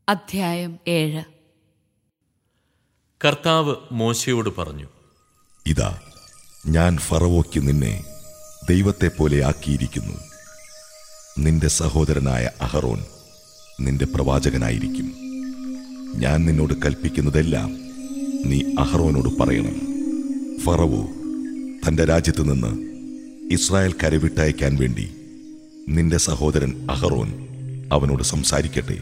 അധ്യായം ഏഴ് കർത്താവ് മോശയോട് പറഞ്ഞു ഇതാ ഞാൻ ഫറവോയ്ക്ക് നിന്നെ ദൈവത്തെപ്പോലെ ആക്കിയിരിക്കുന്നു നിന്റെ സഹോദരനായ അഹറോൻ നിന്റെ പ്രവാചകനായിരിക്കും ഞാൻ നിന്നോട് കൽപ്പിക്കുന്നതെല്ലാം നീ അഹറോനോട് പറയണം ഫറവോ തന്റെ രാജ്യത്ത് നിന്ന് ഇസ്രായേൽ കരവിട്ടയക്കാൻ വേണ്ടി നിന്റെ സഹോദരൻ അഹറോൻ അവനോട് സംസാരിക്കട്ടെ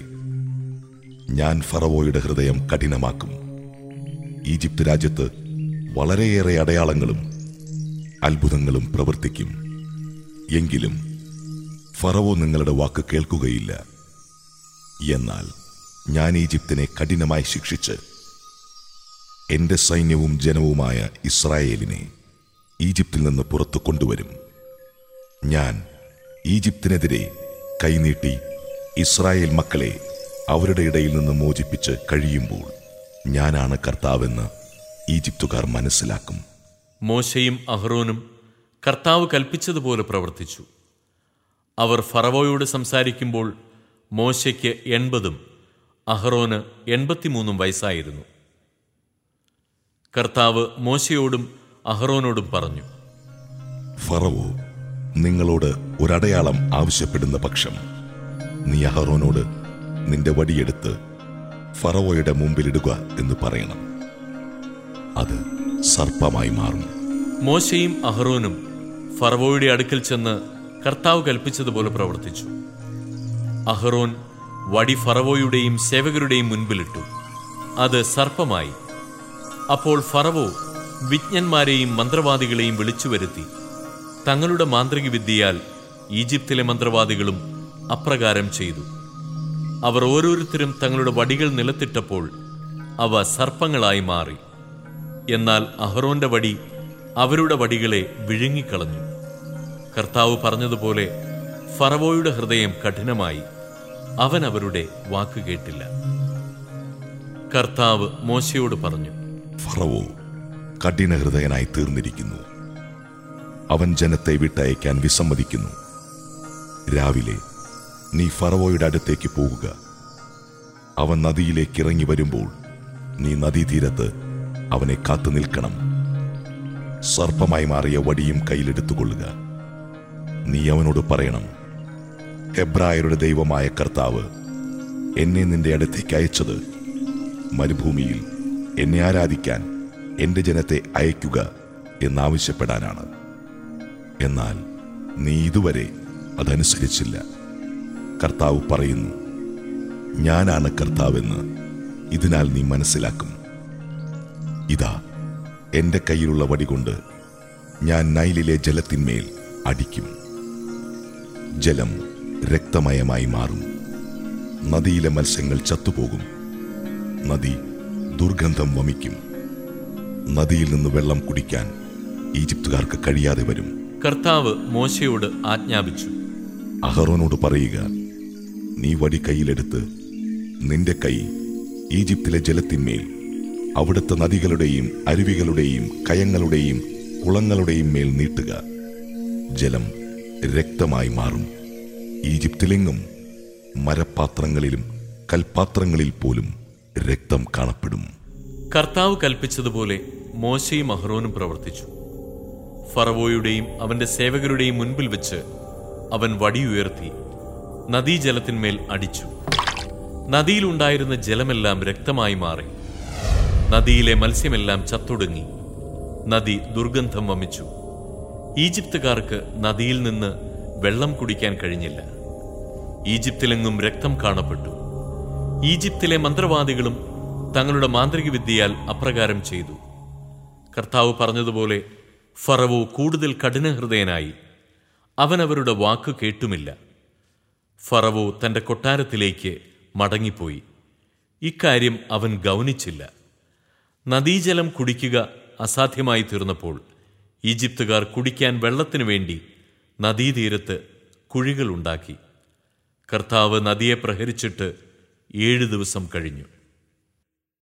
ഞാൻ ഫറവോയുടെ ഹൃദയം കഠിനമാക്കും ഈജിപ്ത് രാജ്യത്ത് വളരെയേറെ അടയാളങ്ങളും അത്ഭുതങ്ങളും പ്രവർത്തിക്കും എങ്കിലും ഫറവോ നിങ്ങളുടെ വാക്ക് കേൾക്കുകയില്ല എന്നാൽ ഞാൻ ഈജിപ്തിനെ കഠിനമായി ശിക്ഷിച്ച് എന്റെ സൈന്യവും ജനവുമായ ഇസ്രായേലിനെ ഈജിപ്തിൽ നിന്ന് പുറത്തു കൊണ്ടുവരും ഞാൻ ഈജിപ്തിനെതിരെ കൈനീട്ടി ഇസ്രായേൽ മക്കളെ അവരുടെ ഇടയിൽ നിന്ന് മോചിപ്പിച്ച് കഴിയുമ്പോൾ ഞാനാണ് കർത്താവെന്ന് ഈജിപ്തുകാർ മനസ്സിലാക്കും മോശയും അഹ്റോനും കർത്താവ് കൽപ്പിച്ചതുപോലെ പ്രവർത്തിച്ചു അവർ ഫറവോയോട് സംസാരിക്കുമ്പോൾ മോശയ്ക്ക് എൺപതും അഹ്റോന് എൺപത്തിമൂന്നും വയസ്സായിരുന്നു കർത്താവ് മോശയോടും അഹ്റോനോടും പറഞ്ഞു ഫറവോ നിങ്ങളോട് ഒരടയാളം ആവശ്യപ്പെടുന്ന പക്ഷം നീ അഹറോനോട് നിന്റെ വടിയെടുത്ത് ഫറവോയുടെ മുമ്പിലിടുക എന്ന് പറയണം അത് സർപ്പമായി മാറും മോശയും അഹ്റോനും ഫറവോയുടെ അടുക്കൽ ചെന്ന് കർത്താവ് കൽപ്പിച്ചതുപോലെ പ്രവർത്തിച്ചു അഹ്റോൻ വടി ഫറവോയുടെയും സേവകരുടെയും മുൻപിലിട്ടു അത് സർപ്പമായി അപ്പോൾ ഫറവോ വിജ്ഞന്മാരെയും മന്ത്രവാദികളെയും വിളിച്ചു വരുത്തി തങ്ങളുടെ മാന്ത്രിക വിദ്യയാൽ ഈജിപ്തിലെ മന്ത്രവാദികളും അപ്രകാരം ചെയ്തു അവർ ഓരോരുത്തരും തങ്ങളുടെ വടികൾ നിലത്തിട്ടപ്പോൾ അവ സർപ്പങ്ങളായി മാറി എന്നാൽ അഹ്റോന്റെ വടി അവരുടെ വടികളെ വിഴുങ്ങിക്കളഞ്ഞു കർത്താവ് പറഞ്ഞതുപോലെ ഫറവോയുടെ ഹൃദയം കഠിനമായി അവൻ അവരുടെ വാക്ക് കേട്ടില്ല കർത്താവ് മോശയോട് പറഞ്ഞു ഫറവോ കഠിനഹൃദയനായി തീർന്നിരിക്കുന്നു അവൻ ജനത്തെ വിട്ടയക്കാൻ വിസമ്മതിക്കുന്നു രാവിലെ നീ ഫറവോയുടെ അടുത്തേക്ക് പോകുക അവൻ നദിയിലേക്ക് ഇറങ്ങി വരുമ്പോൾ നീ നദീതീരത്ത് അവനെ കാത്തു നിൽക്കണം സർപ്പമായി മാറിയ വടിയും കയ്യിലെടുത്തുകൊള്ളുക നീ അവനോട് പറയണം ഹെബ്രായരുടെ ദൈവമായ കർത്താവ് എന്നെ നിന്റെ അടുത്തേക്ക് അയച്ചത് മരുഭൂമിയിൽ എന്നെ ആരാധിക്കാൻ എന്റെ ജനത്തെ അയക്കുക എന്നാവശ്യപ്പെടാനാണ് എന്നാൽ നീ ഇതുവരെ അതനുസരിച്ചില്ല കർത്താവ് പറയുന്നു ഞാനാണ് കർത്താവെന്ന് ഇതിനാൽ നീ മനസ്സിലാക്കും ഇതാ എന്റെ കയ്യിലുള്ള വടികൊണ്ട് ഞാൻ നൈലിലെ ജലത്തിന്മേൽ അടിക്കും ജലം രക്തമയമായി മാറും നദിയിലെ മത്സ്യങ്ങൾ ചത്തുപോകും നദി ദുർഗന്ധം വമിക്കും നദിയിൽ നിന്ന് വെള്ളം കുടിക്കാൻ ഈജിപ്തുകാർക്ക് കഴിയാതെ വരും കർത്താവ് മോശയോട് ആജ്ഞാപിച്ചു അഹറോനോട് പറയുക നീ വടി കയ്യിലെടുത്ത് നിന്റെ കൈ ഈജിപ്തിലെ ജലത്തിന്മേൽ അവിടുത്തെ നദികളുടെയും അരുവികളുടെയും കയങ്ങളുടെയും കുളങ്ങളുടെയും മേൽ നീട്ടുക ജലം രക്തമായി മാറും ഈജിപ്തിലെങ്ങും മരപാത്രങ്ങളിലും കൽപാത്രങ്ങളിൽ പോലും രക്തം കാണപ്പെടും കർത്താവ് കൽപ്പിച്ചതുപോലെ മോശയും അഹ്റോനും പ്രവർത്തിച്ചു ഫറവോയുടെയും അവന്റെ സേവകരുടെയും മുൻപിൽ വെച്ച് അവൻ വടിയുയർത്തി നദീജലത്തിന്മേൽ അടിച്ചു നദിയിലുണ്ടായിരുന്ന ജലമെല്ലാം രക്തമായി മാറി നദിയിലെ മത്സ്യമെല്ലാം ചത്തൊടുങ്ങി നദി ദുർഗന്ധം വമിച്ചു ഈജിപ്തുകാർക്ക് നദിയിൽ നിന്ന് വെള്ളം കുടിക്കാൻ കഴിഞ്ഞില്ല ഈജിപ്തിലെങ്ങും രക്തം കാണപ്പെട്ടു ഈജിപ്തിലെ മന്ത്രവാദികളും തങ്ങളുടെ മാന്ത്രിക വിദ്യയാൽ അപ്രകാരം ചെയ്തു കർത്താവ് പറഞ്ഞതുപോലെ ഫറവോ കൂടുതൽ കഠിനഹൃദയനായി അവൻ അവരുടെ വാക്ക് കേട്ടുമില്ല ഫറവോ തന്റെ കൊട്ടാരത്തിലേക്ക് മടങ്ങിപ്പോയി ഇക്കാര്യം അവൻ ഗൗനിച്ചില്ല നദീജലം കുടിക്കുക അസാധ്യമായി തീർന്നപ്പോൾ ഈജിപ്തുകാർ കുടിക്കാൻ വെള്ളത്തിനു വേണ്ടി നദീതീരത്ത് കുഴികളുണ്ടാക്കി കർത്താവ് നദിയെ പ്രഹരിച്ചിട്ട് ഏഴു ദിവസം കഴിഞ്ഞു